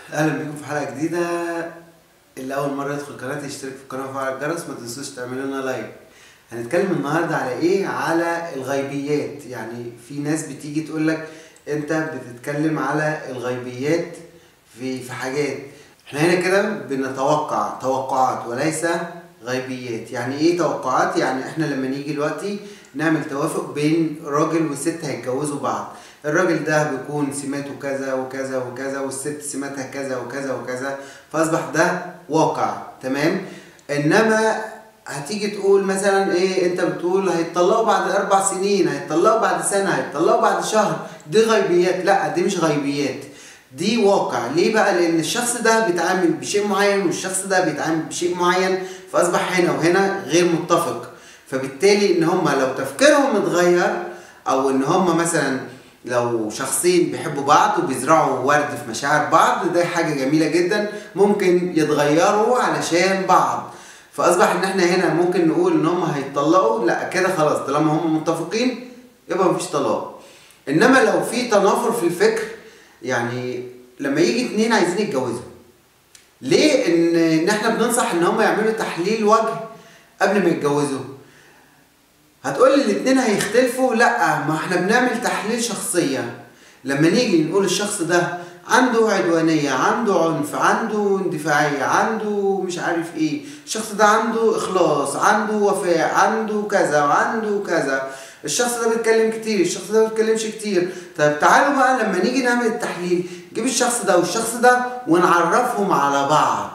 اهلا بيكم في حلقه جديده اللي اول مره يدخل القناه يشترك في القناه ويفعل الجرس ما تنسوش تعملوا لنا لايك هنتكلم النهارده على ايه على الغيبيات يعني في ناس بتيجي تقول لك انت بتتكلم على الغيبيات في في حاجات احنا هنا كده بنتوقع توقعات وليس غيبيات يعني ايه توقعات يعني احنا لما نيجي دلوقتي نعمل توافق بين راجل وست هيتجوزوا بعض الراجل ده بيكون سماته كذا وكذا وكذا والست سماتها كذا وكذا وكذا فاصبح ده واقع تمام انما هتيجي تقول مثلا ايه انت بتقول هيتطلقوا بعد اربع سنين هيتطلقوا بعد سنه هيتطلقوا بعد شهر دي غيبيات لا دي مش غيبيات دي واقع ليه بقى لان الشخص ده بيتعامل بشيء معين والشخص ده بيتعامل بشيء معين فاصبح هنا وهنا غير متفق فبالتالي ان هم لو تفكيرهم اتغير او ان هم مثلا لو شخصين بيحبوا بعض وبيزرعوا ورد في مشاعر بعض ده حاجه جميله جدا ممكن يتغيروا علشان بعض فاصبح ان احنا هنا ممكن نقول ان هم هيتطلقوا لا كده خلاص طالما هم متفقين يبقى مفيش طلاق انما لو في تنافر في الفكر يعني لما يجي اتنين عايزين يتجوزوا ليه ان ان احنا بننصح ان هم يعملوا تحليل وجه قبل ما يتجوزوا هتقول لي الاتنين هيختلفوا لا ما احنا بنعمل تحليل شخصية لما نيجي نقول الشخص ده عنده عدوانية عنده عنف عنده اندفاعية عنده مش عارف ايه الشخص ده عنده اخلاص عنده وفاء عنده كذا وعنده كذا الشخص ده بيتكلم كتير الشخص ده ما بيتكلمش كتير طب تعالوا بقى لما نيجي نعمل التحليل نجيب الشخص ده والشخص ده ونعرفهم على بعض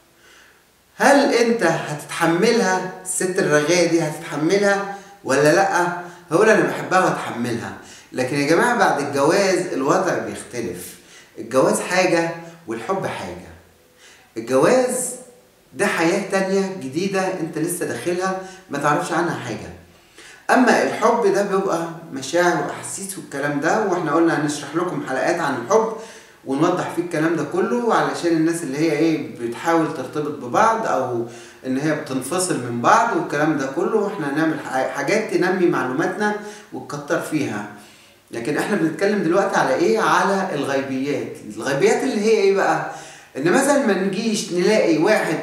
هل انت هتتحملها الست الرغاية دي هتتحملها ولا لا هقول انا بحبها واتحملها لكن يا جماعه بعد الجواز الوضع بيختلف الجواز حاجه والحب حاجه الجواز ده حياه تانية جديده انت لسه داخلها ما تعرفش عنها حاجه اما الحب ده بيبقى مشاعر واحاسيس والكلام ده واحنا قلنا هنشرح لكم حلقات عن الحب ونوضح فيه الكلام ده كله علشان الناس اللي هي ايه بتحاول ترتبط ببعض او ان هي بتنفصل من بعض والكلام ده كله واحنا هنعمل حاجات تنمي معلوماتنا وتكتر فيها لكن احنا بنتكلم دلوقتي على ايه على الغيبيات الغيبيات اللي هي ايه بقى ان مثلا ما نجيش نلاقي واحد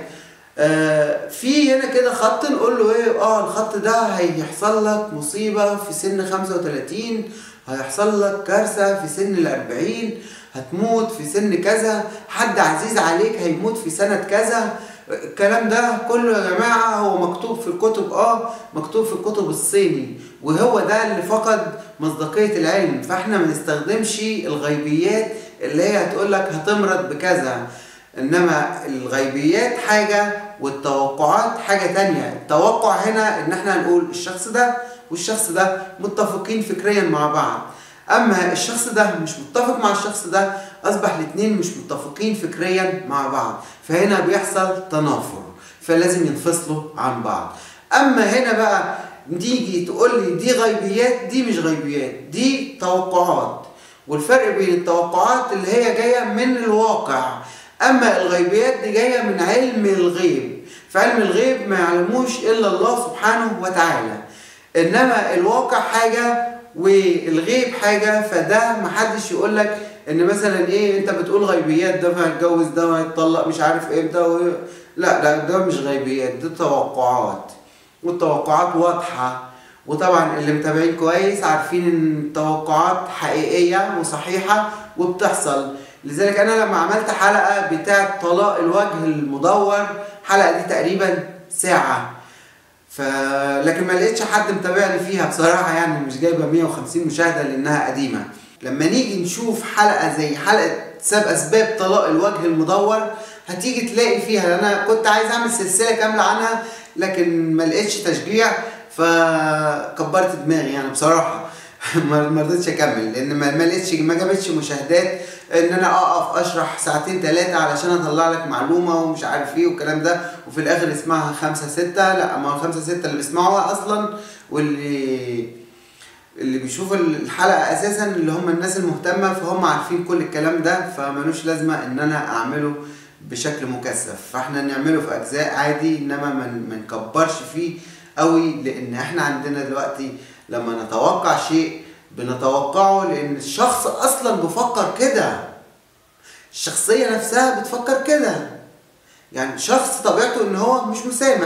آه في هنا كده خط نقول له ايه اه الخط ده هيحصل لك مصيبة في سن 35 هيحصل لك كارثة في سن الأربعين هتموت في سن كذا حد عزيز عليك هيموت في سنة كذا الكلام ده كله يا جماعة هو مكتوب في الكتب اه مكتوب في الكتب الصيني وهو ده اللي فقد مصداقية العلم فاحنا ما نستخدمش الغيبيات اللي هي هتقول لك هتمرض بكذا انما الغيبيات حاجة والتوقعات حاجة تانية التوقع هنا ان احنا هنقول الشخص ده والشخص ده متفقين فكريا مع بعض اما الشخص ده مش متفق مع الشخص ده اصبح الاثنين مش متفقين فكريا مع بعض فهنا بيحصل تنافر فلازم ينفصلوا عن بعض اما هنا بقى تيجي تقول لي دي غيبيات دي مش غيبيات دي توقعات والفرق بين التوقعات اللي هي جايه من الواقع اما الغيبيات دي جايه من علم الغيب فعلم الغيب ما يعلموش الا الله سبحانه وتعالى انما الواقع حاجه والغيب حاجه فده محدش يقول لك ان مثلا ايه انت بتقول غيبيات ده هيتجوز ده وهيتطلق مش عارف امتى و... لا لا ده مش غيبيات دي توقعات والتوقعات واضحه وطبعا اللي متابعين كويس عارفين ان التوقعات حقيقيه وصحيحه وبتحصل لذلك انا لما عملت حلقه بتاعه طلاق الوجه المدور الحلقه دي تقريبا ساعه ف لكن ما لقيتش حد متابعني فيها بصراحه يعني مش جايبه 150 مشاهده لانها قديمه لما نيجي نشوف حلقه زي حلقه سبب اسباب طلاق الوجه المدور هتيجي تلاقي فيها انا كنت عايز اعمل سلسله كامله عنها لكن ما لقيتش تشجيع فكبرت دماغي يعني بصراحه ما رضيتش اكمل لان ما لقيتش ما جابتش مشاهدات ان انا اقف اشرح ساعتين ثلاثه علشان اطلع لك معلومه ومش عارف ايه والكلام ده وفي الاخر اسمعها خمسه سته لا ما هو خمسه سته اللي بيسمعوها اصلا واللي اللي بيشوفوا الحلقه اساسا اللي هم الناس المهتمه فهم عارفين كل الكلام ده فملوش لازمه ان انا اعمله بشكل مكثف فاحنا نعمله في اجزاء عادي انما ما نكبرش فيه قوي لان احنا عندنا دلوقتي لما نتوقع شيء بنتوقعه لان الشخص اصلا بيفكر كده الشخصيه نفسها بتفكر كده يعني شخص طبيعته ان هو مش مسامح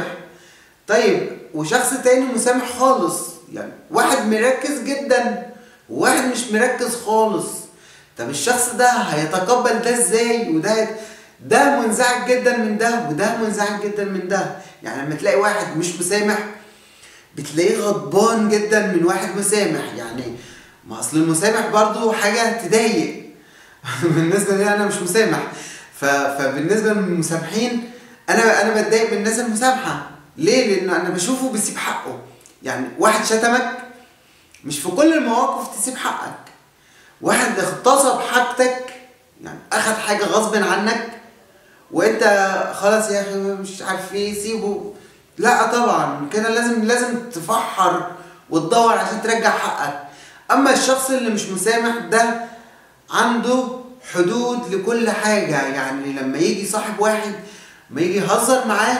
طيب وشخص تاني مسامح خالص يعني واحد مركز جدا وواحد مش مركز خالص طب الشخص ده هيتقبل ده ازاي وده ده منزعج جدا من ده وده منزعج جدا من ده يعني لما تلاقي واحد مش مسامح بتلاقيه غضبان جدا من واحد مسامح يعني ما اصل المسامح برضو حاجه تضايق بالنسبه لي انا مش مسامح ف... فبالنسبه للمسامحين انا انا بتضايق من الناس المسامحه ليه لان انا بشوفه بيسيب حقه يعني واحد شتمك مش في كل المواقف تسيب حقك واحد اغتصب حاجتك يعني اخد حاجه غصب عنك وانت خلاص يا اخي مش عارف ايه سيبه لا طبعا كده لازم لازم تفحر وتدور عشان ترجع حقك اما الشخص اللي مش مسامح ده عنده حدود لكل حاجة يعني لما يجي صاحب واحد ما يجي يهزر معاه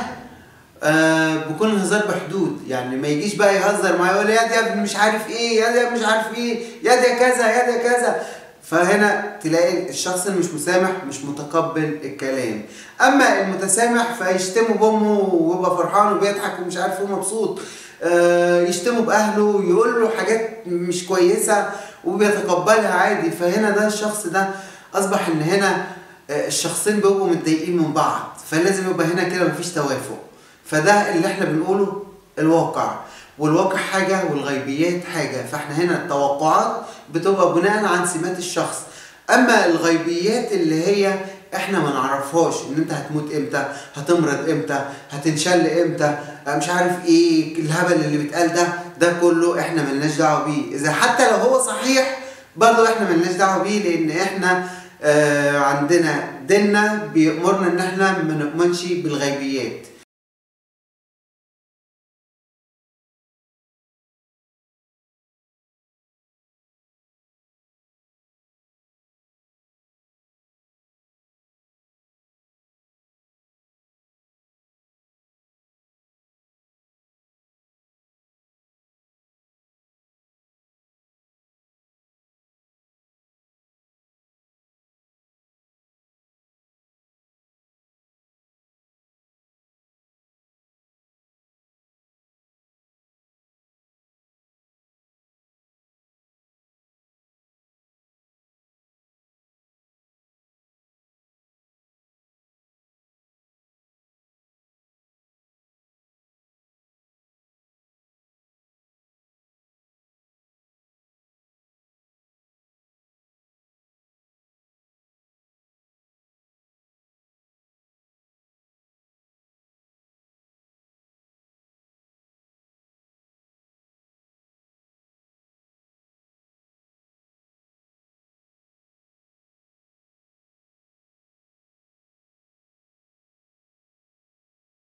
آه بيكون الهزار بحدود يعني ما يجيش بقى يهزر معاه يقول يا دي مش عارف ايه يا دي مش عارف ايه يا دي كذا يا دي كذا فهنا تلاقي الشخص اللي مش مسامح مش متقبل الكلام اما المتسامح فيشتمه بامه ويبقى فرحان وبيضحك ومش عارف ايه مبسوط آه يشتمه باهله يقول له حاجات مش كويسه وبيتقبلها عادي فهنا ده الشخص ده اصبح ان هنا الشخصين بيبقوا متضايقين من بعض فلازم يبقى هنا كده مفيش توافق فده اللي احنا بنقوله الواقع والواقع حاجة والغيبيات حاجة فاحنا هنا التوقعات بتبقى بناء عن سمات الشخص اما الغيبيات اللي هي احنا ما نعرفهاش ان انت هتموت امتى هتمرض امتى هتنشل امتى مش عارف ايه الهبل اللي بيتقال ده ده كله احنا ملناش دعوه بيه اذا حتى لو هو صحيح برضه احنا ملناش دعوه بيه لان احنا آه عندنا ديننا بيأمرنا ان احنا ما نؤمنش بالغيبيات